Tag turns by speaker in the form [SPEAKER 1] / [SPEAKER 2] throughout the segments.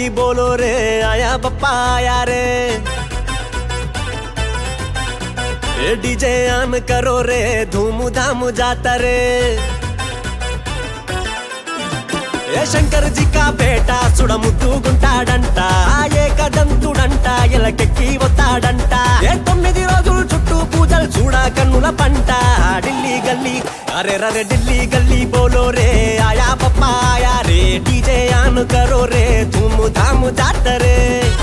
[SPEAKER 1] बोलो रे आया बप्पा आया रे ए डीजे आन करो रे धूम धाम जाता रे ఏ శంకర్ జికా బేట సుడముద్దుకుంటాడంట ఏకదంతుడంట ఎలకెక్కి వస్తాడంట ఏ తొమ్మిది రోజులు చుట్టూ పూజలు చూడ కన్నుల పంట ఢిల్లీ గల్లీ అరే రరే ఢిల్లీ గల్లీ బోలో రే ఆయా పప్పా ఆయా రే డీజే ఆన్ కరో రే ధూమ్ ధామ్ జాతరే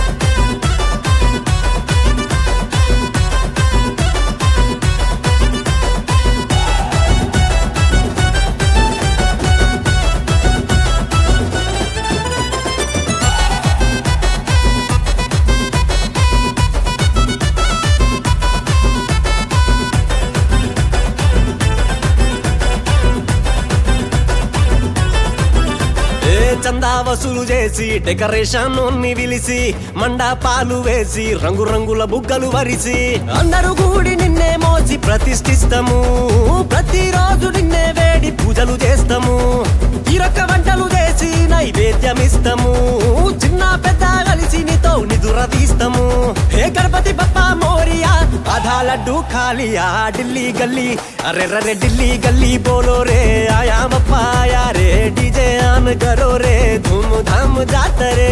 [SPEAKER 1] ఏ చందా వసూలు చేసి డెకరేషన్ ని విలిసి మండపాలు వేసి రంగు రంగుల బుగ్గలు వరిసి అందరూ కూడి నిన్నే మోసి ప్రతిష్ఠిస్తాము ప్రతిరోజు నిన్నే వేడి పూజలు చేస్తాము ఇరొక్క వంటలు చేసి నైవేద్యం ఇస్తాము చిన్న పెద్ద కలిసి నీతో నిదుర తీస్తాము ఏ గణపతి బప్ప మోరియా ఆధా లడ్డు ఖాలియా ఢిల్లీ గల్లీ అరే రరే ఢిల్లీ గల్లీ బోలో రే ఆయా బప్పా ఆయా రే डीजे आन करो रे धूम धाम जात रे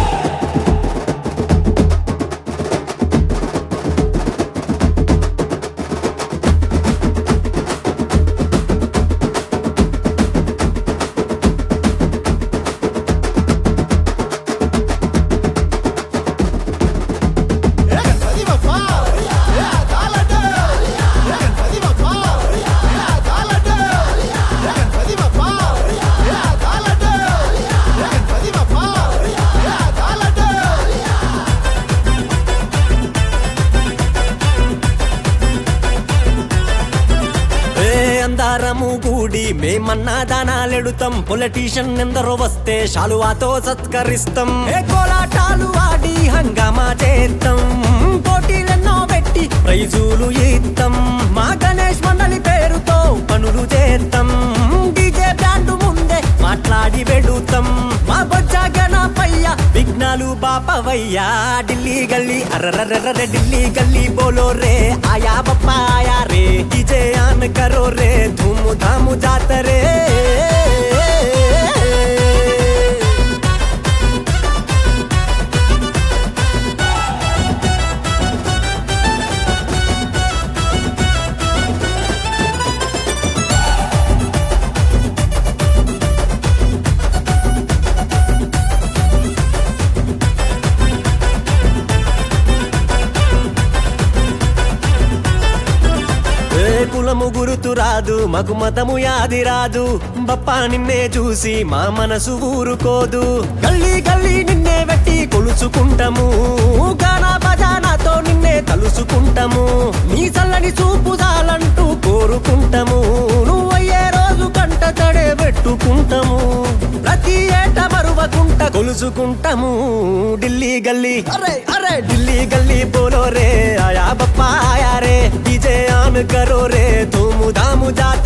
[SPEAKER 2] గణపతి బప్పా తాళట గణపతి బప్పా తాళట గణపతి బప్పా తాళట గణపతి బప్పా తాళట
[SPEAKER 1] ఏ అందారము కూడి మేమన్నా దానాలెడుతాం పొలిటీషియన్ ఎందరో వస్తే శాలువాతో సత్కరిస్తాం ఏ కోలాటాలు ఆడి హంగామా చేస్తాం పోటీలెన్నో పెట్టి ప్రైజులు ఇస్తాం మా గణేష్ మండలి పేరుతో పనులు చేస్తాం డీజే బ్యాండ్ ముందే మాట్లాడి వెడుతాం మా బొజ్జ గణపయ్య విఘ్నాలు బాపవయ్యా ఢిల్లీ గల్లీ అర్రర్రర్ర ఢిల్లీ గల్లీ బోలో రే ఆయా బప్పా ఆయా రే डीजे आन करो रे धूम धाम जातरे ఏ కులము గురుతు రాదు మగు మతము యాది రాదు బప్పా నిన్నే చూసి మా మనసు ఊరుకోదు గల్లీ గల్లీ నిన్నే వెట్టి కొలుచుకుంటాము గానా బజానాతో నిన్నే తలుసుకుంటాము నీ చల్లని చూపు చాలంటూ కోరుకుంటాము నువ్వయ్యే రోజు కంట తడే పెట్టుకుంటాము ప్రతి ఏట మరువకుంట కొలుసుకుంటాము ఢిల్లీ గల్లీ అరే అరే ఢిల్లీ గల్లీ బోలో రే ఆయా బప్పా ఆయా రే डीजे आन करो रे धूम धाम जात